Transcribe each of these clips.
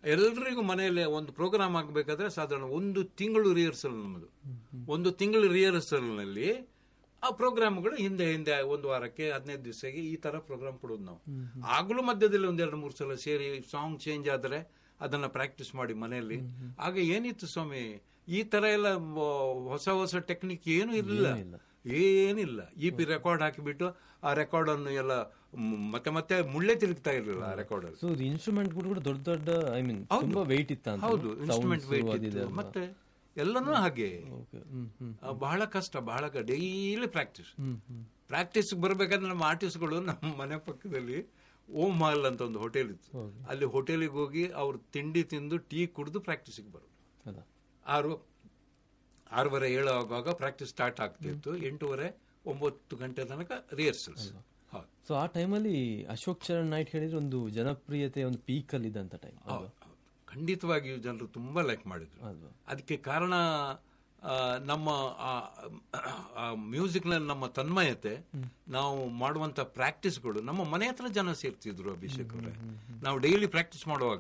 ಎಲ್ರಿಗೂ ಮನೆಯಲ್ಲಿ ಒಂದು ಪ್ರೋಗ್ರಾಮ್ ಆಗಬೇಕಾದ್ರೆ ಸಾಧಾರಣ ಒಂದು ತಿಂಗಳು ರಿಹರ್ಸಲ್ ನಮ್ಮದು ಒಂದು ತಿಂಗಳು ರಿಹರ್ಸಲ್ ನಲ್ಲಿ ಆ ಪ್ರೋಗ್ರಾಮ್ಗಳು ಹಿಂದೆ ಹಿಂದೆ ಒಂದು ವಾರಕ್ಕೆ ಹದಿನೈದು ದಿವಸಕ್ಕೆ ಈ ತರ ಪ್ರೋಗ್ರಾಮ್ ಕೊಡೋದು ನಾವು ಆಗ್ಲೂ ಮಧ್ಯದಲ್ಲಿ ಒಂದೆರಡು ಮೂರು ಸಲ ಸೇರಿ ಸಾಂಗ್ ಚೇಂಜ್ ಆದ್ರೆ ಅದನ್ನ ಪ್ರಾಕ್ಟೀಸ್ ಮಾಡಿ ಮನೆಯಲ್ಲಿ ಆಗ ಏನಿತ್ತು ಸ್ವಾಮಿ ಈ ತರ ಎಲ್ಲ ಮ- ಹೊಸ ಹೊಸ ಟೆಕ್ನಿಕ್ ಏನು ಇರಲಿಲ್ಲ ಏನಿಲ್ಲ ಇ ಪಿ ರೆಕಾರ್ಡ್ ಹಾಕಿಬಿಟ್ಟು ಆ ರೆಕಾರ್ಡ್ ಅನ್ನು ಎಲ್ಲ ಮ್- ಮತ್ತೆ ಮತ್ತೆ ಮುಳ್ಳೆ ತಿರುಗ್ತಾ ಇರಲಿಲ್ಲ ಆ ರೆಕಾರ್ಡ್ ಅಲ್ಲಿ ಸೊ ಇನ್ಸ್ಟ್ರೂಮೆಂಟ್ ಕೂಡ ದೊಡ್ಡ ದೊಡ್ಡ ಐ ಮೀನ್ ತುಂಬಾ ವೆಯ್ಟ್ ಇತ್ತ ಅಂತ ಹೌದು ಇನ್ಸ್ಟ್ರೂಮೆಂಟ್ ವೇಟ್ ಇತ್ತು ಮತ್ತೆ ಎಲ್ಲನೂ ಹಾಗೆ ಹ್ಮ್ ಹ್ಮ್ ಆ, ಬಹಳ ಕಷ್ಟ ಬಹಳ ಡೈಲಿ ಪ್ರಾಕ್ಟೀಸ್ ಪ್ರಾಕ್ಟೀಸ್ ಬರ್ಬೇಕಾದ್ರೆ ನಮ್ಮ ಆರ್ಟಿಸ್ಟ್ಗಳು ನಮ್ಮ ಮನೆ ಪಕ್ಕದಲ್ಲಿ ಓಂ ಮಾಲ್ ಅಂತ ಒಂದು ಹೋಟೆಲ್ ಇತ್ತು ಅಲ್ಲಿ ಹೋಟೆಲಿಗೆ ಹೋಗಿ ಅವ್ರು ತಿಂಡಿ ತಿಂದು ಟೀ ಕುಡಿದು ಪ್ರಾಕ್ಟೀಸಿಗೆ ಬರೋದು ಅಲ್ಲ ಆರು ಆರೂವರೆ ಏಳು ಆಗುವಾಗ ಪ್ರಾಕ್ಟೀಸ್ ಸ್ಟಾರ್ಟ್ ಆಗ್ತಿತ್ತು ಎಂಟೂವರೆ ಒಂಬತ್ತು ಗಂಟೆ ತನಕ ರಿಹರ್ಸಲ್ಸ್ ಹೌದು ಸೊ ಆ ಟೈಮಲ್ಲಿ ಅಶೋಕ್ ಚರಣ್ ನಾಯ್ಕ್ ಹೇಳಿದ್ರೆ ಒಂದು ಜನಪ್ರಿಯತೆ ಒಂದು ಪೀಕ್ ಅಲ್ಲಿ ಇದ್ದಂತ ಟೈಮ್ ಹೌದು, ಹೌದು. ಖಂಡಿತವಾಗಿಯೂ ಜನರು ತುಂಬಾ ಲೈಕ್ ಮಾಡಿದ್ರು ಅಲ್ವಾ ಅದಕ್ಕೆ ಕಾರಣ ಆ, ನಮ್ಮ ಮ್ಯೂಸಿಕ್ ನಲ್ಲಿ ನಮ್ಮ ತನ್ಮಯತೆ ನಾವು ಮಾಡುವಂತ ಪ್ರಾಕ್ಟೀಸ್ಗಳು ನಮ್ಮ ಮನೆ ಹತ್ರ ಜನ ಸೇರ್ತಿದ್ರು ಅಭಿಷೇಕ್ ಅವರೇ ನಾವು ಡೈಲಿ ಪ್ರಾಕ್ಟೀಸ್ ಮಾಡುವಾಗ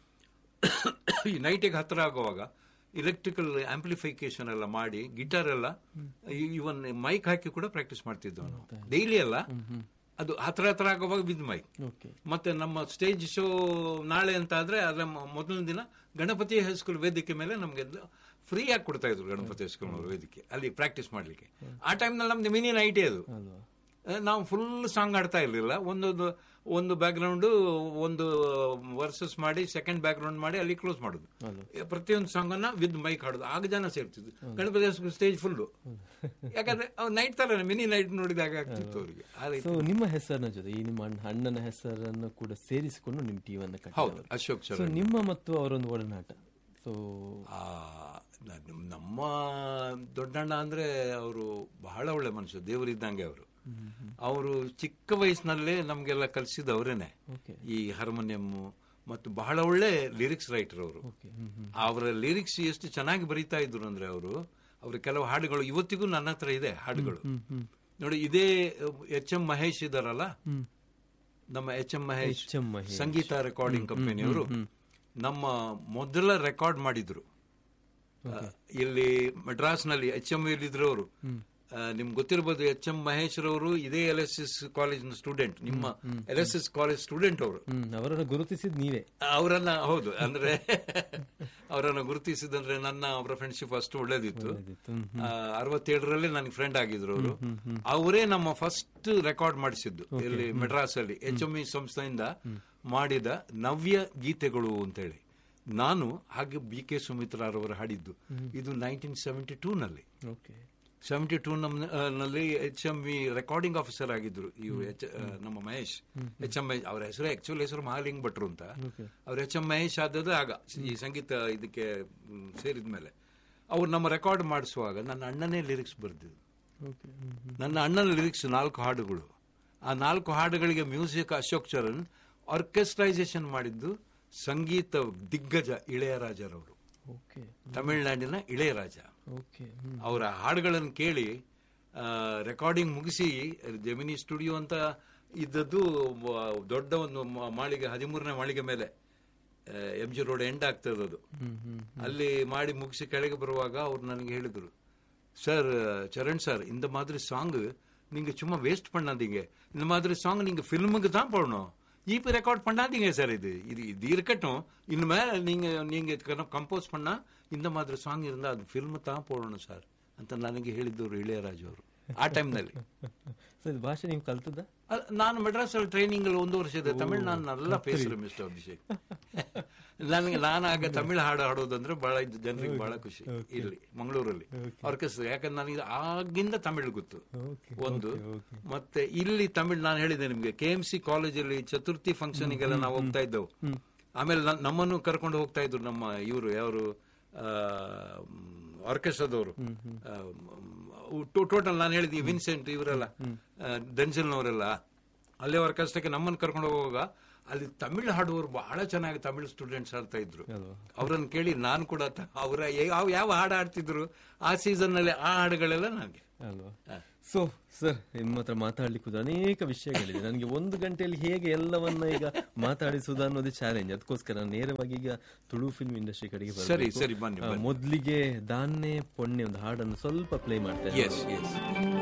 ಈ ನೈಟಿಗೆ ಹತ್ರ ಆಗುವಾಗ ಇಲೆಕ್ಟ್ರಿಕಲ್ ಆಂಪ್ಲಿಫಿಕೇಶನ್ ಎಲ್ಲ ಮಾಡಿ ಗಿಟಾರ್ ಎಲ್ಲ ಇವನ್ ಮೈಕ್ ಹಾಕಿ ಕೂಡ ಪ್ರಾಕ್ಟೀಸ್ ಮಾಡ್ತಿದ್ದೆವು ನಾವು ಡೈಲಿ ಅಲ್ಲ ಅದು ಹತ್ರ ಹತ್ರ ಆಗುವಾಗ ವಿದ್ ಮೈಕ್ ಓಕೆ ಮತ್ತೆ ನಮ್ಮ ಸ್ಟೇಜ್ ಶೋ ನಾಳೆ ಅಂತ ಆದ್ರೆ ಅದರ ಮ- ಮೊದಲನೇ ದಿನ ಗಣಪತಿ ಹೈಸ್ಕೂಲ್ ವೇದಿಕೆ ಮೇಲೆ ನಮ್ಗೆ ಫ್ರೀ ಆಗಿ ಕೊಡ್ತಾ ಇದ್ರು ಗಣಪತಿ ಹೈಸ್ಕೂಲ್ ವೇದಿಕೆ ಅಲ್ಲಿ ಪ್ರಾಕ್ಟೀಸ್ ಮಾಡ್ಲಿಕ್ಕೆ ಆ ಟೈಮ್ನಲ್ಲಿ ನಮ್ದು ಮಿನಿ ನೈಟೇ ಅದು ಅಲ್ವಾ ಆ, ನಾವು ಫುಲ್ ಸಾಂಗ್ ಆಡ್ತಾ ಇರ್ಲಿಲ್ಲ ಒಂದೊಂದು ಒಂದು ಬ್ಯಾಕ್ಗ್ರೌಂಡ್ ಒಂದು ವರ್ಸಸ್ ಮಾಡಿ ಸೆಕೆಂಡ್ ಬ್ಯಾಕ್ಗ್ರೌಂಡ್ ಮಾಡಿ ಅಲ್ಲಿ ಕ್ಲೋಸ್ ಮಾಡುದು ಅಲ್ವಾ ಪ್ರತಿಯೊಂದು ಸಾಂಗ್ ಅನ್ನ ವಿದ್ ಮೈಕ್ ಹಾಡುದು ಆಗ ಜನ ಸೇರ್ತಿದ್ರು ಗಣಪತಿ ಹೈಸ್ಕೂಲ್ ಸ್ಟೇಜ್ ಫುಲ್ ಯಾಕಂದ್ರೆ ನೈಟ್ ತರ ಮಿನಿ ನೈಟ್ ನೋಡಿದಾಗ ಆಗ್ತಿತ್ತು ಅವರಿಗೆ ಆ ರೀತಿ ಸೊ ನಿಮ್ಮ ಹೆಸರಿನ ಜೊತೆ ಈ ನಿಮ್ಮ ಅಣ್ಣ- ಅಣ್ಣನ ಹೆಸರನ್ನು ಕೂಡ ಸೇರಿಸಿಕೊಂಡು ನಿಮ್ಮ ಟೀಮನ್ನು ಹೌದು ಕಟ್ಟಿದವರು ಅಶೋಕ್ ಸೊ ಚರಣ್ ನಿಮ್ಮ ಮತ್ತು ಅವರೊಂದು ಒಡನಾಟ ಸೊ ಆ, ನ- ನಮ್ಮ ದೊಡ್ಡಣ್ಣ ಅಂದ್ರೆ ಅವರು ಬಹಳ ಒಳ್ಳೆ ಮನುಷ್ಯ ದೇವರಿದ್ದಂಗೆ ಅವರು ಅವರು ಚಿಕ್ಕ ವಯಸ್ಸಿನಲ್ಲೇ ನಮ್ಗೆಲ್ಲ ಕಲಿಸಿದ ಅವರೇನೆ ಓಕೆ ಈ ಹಾರ್ಮೋನಿಯಂ ಮತ್ತು ಬಹಳ ಒಳ್ಳೆ ಲಿರಿಕ್ಸ್ ರೈಟರ್ ಅವರು ಓಕೆ ಹ್ಮ್ ಹ್ಮ್ ಅವರ ಲಿರಿಕ್ಸ್ ಎಷ್ಟು ಚೆನ್ನಾಗಿ ಬರೀತಾ ಇದ್ರು ಅಂದ್ರೆ ಅವರು ಅವರ ಕೆಲವು ಹಾಡುಗಳು ಇವತ್ತಿಗೂ ನನ್ನ ಹತ್ರ ಇದೆ ಹಾಡುಗಳು ಹ್ಮ್ ಹ್ಮ್ ನೋಡಿ ಇದೇ ಎಚ್ ಎಂ ಮಹೇಶ್ ಇದಾರಲ್ಲ ಹ್ಮ್ ನಮ್ಮ H M Mahesh H M Mahesh. ಸಂಗೀತ ರೆಕಾರ್ಡಿಂಗ್ ಕಂಪನಿಯವರು ನಮ್ಮ ಮೊದಲ ರೆಕಾರ್ಡ್ ಮಾಡಿದ್ರು ಆ, ಇಲ್ಲಿ ಮಡ್ರಾಸ್ನಲ್ಲಿ ಎಚ್ ಎಂ ಇದ್ರು ಅವರು ನಿಮ್ಗೆ ಗೊತ್ತಿರಬಹುದು ಎಚ್ ಎಂ ಮಹೇಶ್ ರವರು ಇದೇ ಎಲ್ ಎಸ್ ಎಸ್ ಕಾಲೇಜಿನ ಸ್ಟೂಡೆಂಟ್ ನಿಮ್ಮ L S S college student ಅವರು ಹ್ಮ್ ಅವರನ್ನು ಗುರುತಿಸಿದ್ ನೀವೇ ಅವರನ್ನ ಹೌದು ಅಂದ್ರೆ ಅವರನ್ನ ಗುರುತಿಸಿದಂದ್ರೆ ನನ್ನ ಅವರ ಫ್ರೆಂಡ್ಶಿಪ್ ಅಷ್ಟು ಒಳ್ಳೇದಿತ್ತು ಒಳ್ಳೆದಿತ್ತು. ಹ್ಮ್. ಆ, ಅರವತ್ತೇಳರಲ್ಲಿ ನನಗೆ ಫ್ರೆಂಡ್ ಆಗಿದ್ರು ಅವರು ಅವರೇ ನಮ್ಮ ಫಸ್ಟ್ ರೆಕಾರ್ಡ್ ಮಾಡಿಸಿದ್ದು ಇಲ್ಲಿ ಮೆಡ್ರಾಸ್ ಅಲ್ಲಿ ಎಚ್ ಎಂ ಇ ಸಂಸ್ಥೆಯಿಂದ ಮಾಡಿದ ನವ್ಯ ಗೀತೆಗಳು ಅಂತೇಳಿ ನಾನು ಹಾಗೆ ಬಿ ಕೆ ಸುಮಿತ್ರಾರವರು ಹಾಡಿದ್ದು ಇದು ನೈನ್ಟೀನ್ ಸೆವೆಂಟಿ ಟೂ ನಲ್ಲಿ ಓಕೆ ಸೆವೆಂಟಿ ಟೂ ನಲ್ಲಿ H M V recording officer ಆಗಿದ್ರು ಇವರು ಎಚ್ ನಮ್ಮ ಮಹೇಶ್ ಎಚ್ ಎಂ ಮಹೇಶ್ ಅವರ ಹೆಸರು ಆಕ್ಚುಲಿ ಹೆಸರು ಮಹಾಲಿಂಗ್ ಭಟ್ರು ಅಂತ ಅವ್ರ ಎಚ್ ಎಂ ಮಹೇಶ್ ಆದದ್ದು ಆಗ ಈ ಸಂಗೀತ ಇದಕ್ಕೆ ಮ್, ಸೇರಿದ್ಮೇಲೆ ಅವ್ರು ನಮ್ಮ ರೆಕಾರ್ಡ್ ಮಾಡಿಸುವಾಗ ನನ್ನ ಅಣ್ಣನೇ ಲಿರಿಕ್ಸ್ ಬರ್ದಿದ್ದು ಓಕೆ ಹ್ಮ್ ಹ್ಮ್ ನನ್ನ ಅಣ್ಣನ ಲಿರಿಕ್ಸ್ ನಾಲ್ಕು ಹಾಡುಗಳು ಆ ನಾಲ್ಕು ಹಾಡುಗಳಿಗೆ ಮ್ಯೂಸಿಕ್ ಅಶೋಕ್ ಚರಣ್ ಆರ್ಕೆಸ್ಟ್ರೈಸೇಷನ್ ಮಾಡಿದ್ದು ಸಂಗೀತ ದಿಗ್ಗಜ ಇಳೆಯರಾಜರವರು ಓಕೆ ತಮಿಳುನಾಡಿನ ಇಳೆಯರಾಜ ಓಕೆ ಹ್ಮ್ ಅವರ ಹಾಡುಗಳನ್ನು ಕೇಳಿ ರೆಕಾರ್ಡಿಂಗ್ ಮುಗಿಸಿ ಜೆಮಿನಿ ಸ್ಟುಡಿಯೋ ಅಂತ ಇದ್ದದ್ದು ವ- ದೊಡ್ಡ ಒಂದು ಮ- ಮಾಳಿಗೆ ಹದಿಮೂರನೇ ಮಾಳಿಗೆ ಮೇಲೆ ಎಂ ಜಿ ರೋಡ್ ಎಂಡ್ ಆಗ್ತದೆ ಅದು ಹ್ಮ್ ಹ್ಮ್ ಅಲ್ಲಿ ಮಾಡಿ ಮುಗಿಸಿ ಕೆಳಗೆ ಬರುವಾಗ ಅವ್ರು ನನಗೆ ಹೇಳಿದ್ರು ಸರ್ ಚರಣ್ சார் இந்த மாதிரி சாங் நீங்க சும்மா வேஸ்ட் பண்ணாதீங்க இந்த மாதிரி சாங் நீங்க ஃபிலிமுக்கு தான் போடணும் இப்ப ரெக்கார்ட் பண்ணாதீங்க சார் இது இது இது இருக்கட்டும் இனிமே நீங்க நீங்க ಕಂಪೋಸ್ பண்ணா இந்த மாதிரி ಸಾಂಗ್ இருந்தா ಅದು ಫಿಲ್ಮ್ தான் போடணும் ಸರ್ ಅಂತ ನನಗೆ ಹೇಳಿದ್ದವರು ಇಳೆಯರಾಜು ಅವರು ಆ ಟೈಮ್ನಲ್ಲಿ ಸೊ ಇದು ಭಾಷೆ ನೀವು ಕಲ್ತದ ನಾನು ಮೆಡ್ರಾಸ್ ಅಲ್ಲಿ ಟ್ರೈನಿಂಗ್ ಅಲ್ಲಿ ಒಂದು ವರ್ಷ ಇದೆ ತಮಿಳ್ ನಾನು ನಲ್ಲ ಪೇಸರು ಮಿಸ್ಟರ್ ಅಭಿಷೇಕ್ ನನಗೆ ನಾನು ಆಗ ತಮಿಳ್ ಹಾಡು ಹಾಡೋದಂದ್ರೆ ಬಹಳ ಇದು ಜನರಿಗೆ ಬಹಳ ಖುಷಿ ಇಲ್ಲಿ ಮಂಗಳೂರಲ್ಲಿ ಆರ್ಕೆಸ್ಟ್ರಾ ಯಾಕಂದ್ರೆ ನನಗೆ ಆಗಿಂದ ತಮಿಳ್ ಗೊತ್ತು ಓಕೆ ಒಂದು ಮತ್ತೆ ಇಲ್ಲಿ ತಮಿಳ್ ನಾನು ಹೇಳಿದೆ ನಿಮ್ಗೆ ಕೆ ಎಂ ಸಿ ಕಾಲೇಜಲ್ಲಿ ಚತುರ್ಥಿ ಫಂಕ್ಷನ್ಗೆಲ್ಲ ನಾವು ಹೋಗ್ತಾ ಇದ್ದೆವು ಆಮೇಲೆ ನನ್- ನಮ್ಮನ್ನು ಕರ್ಕೊಂಡು ಹೋಗ್ತಾ ಇದ್ರು ನಮ್ಮ ಇವರು ಯಾರು ಆರ್ಕೆಸ್ಟ್ರಾದವರು ಟೋಟಲ್ ನಾನು ಹೇಳಿದ್ವಿ ವಿನ್ಸೆಂಟ್ ಇವರೆಲ್ಲ ಡೆನ್ಸಿಲ್ನವರೆಲ್ಲ ಅಲ್ಲೇ ಆರ್ಕೆಸ್ಟ್ರಾಕ್ಕೆ ನಮ್ಮನ್ನು ಕರ್ಕೊಂಡು ಹೋಗುವಾಗ ಅಲ್ಲಿ ತಮಿಳ್ ಹಾಡುವವರು ಬಹಳ ಚೆನ್ನಾಗಿ ತಮಿಳ್ ಸ್ಟೂಡೆಂಟ್ಸ್ ಆಡ್ತಾ ಇದ್ರು ಅಲ್ವಾ ಅವರನ್ನು ಕೇಳಿ ನಾನು ಕೂಡ ತ- ಅವರ ಯಾವ ಯಾವ ಹಾಡು ಆಡ್ತಿದ್ರು ಆ ಸೀಸನ್ ನಲ್ಲಿ ಆ ಹಾಡುಗಳೆಲ್ಲ ನನಗೆ ಅಲ್ವಾ ಸೊ ಸರ್ ನಿಮ್ಮ ಹತ್ರ ಮಾತಾಡ್ಲಿಕ್ಕೆ ಅನೇಕ ವಿಷಯಗಳಿದೆ ನನಗೆ ಒಂದು ಗಂಟೆಯಲ್ಲಿ ಹೇಗೆ ಎಲ್ಲವನ್ನ ಈಗ ಮಾತಾಡಿಸುವುದು ಅನ್ನೋದೇ ಚಾಲೆಂಜ್ ಅದಕ್ಕೋಸ್ಕರ ನಾನು ನೇರವಾಗಿ ಈಗ ತುಳು ಫಿಲ್ಮ್ ಇಂಡಸ್ಟ್ರಿ ಕಡೆಗೆ ಸರಿ ಬರ್ಬೇಕು. ಸರಿ ಬನ್ನಿ ಆ, ಮೊದ್ಲಿಗೆ ದಾನ್ನೆ ಪೊಣ್ಣೆ ಒಂದು ಹಾಡನ್ನು ಸ್ವಲ್ಪ ಪ್ಲೇ ಮಾಡ್ತೇನೆ ಎಸ್ ಎಸ್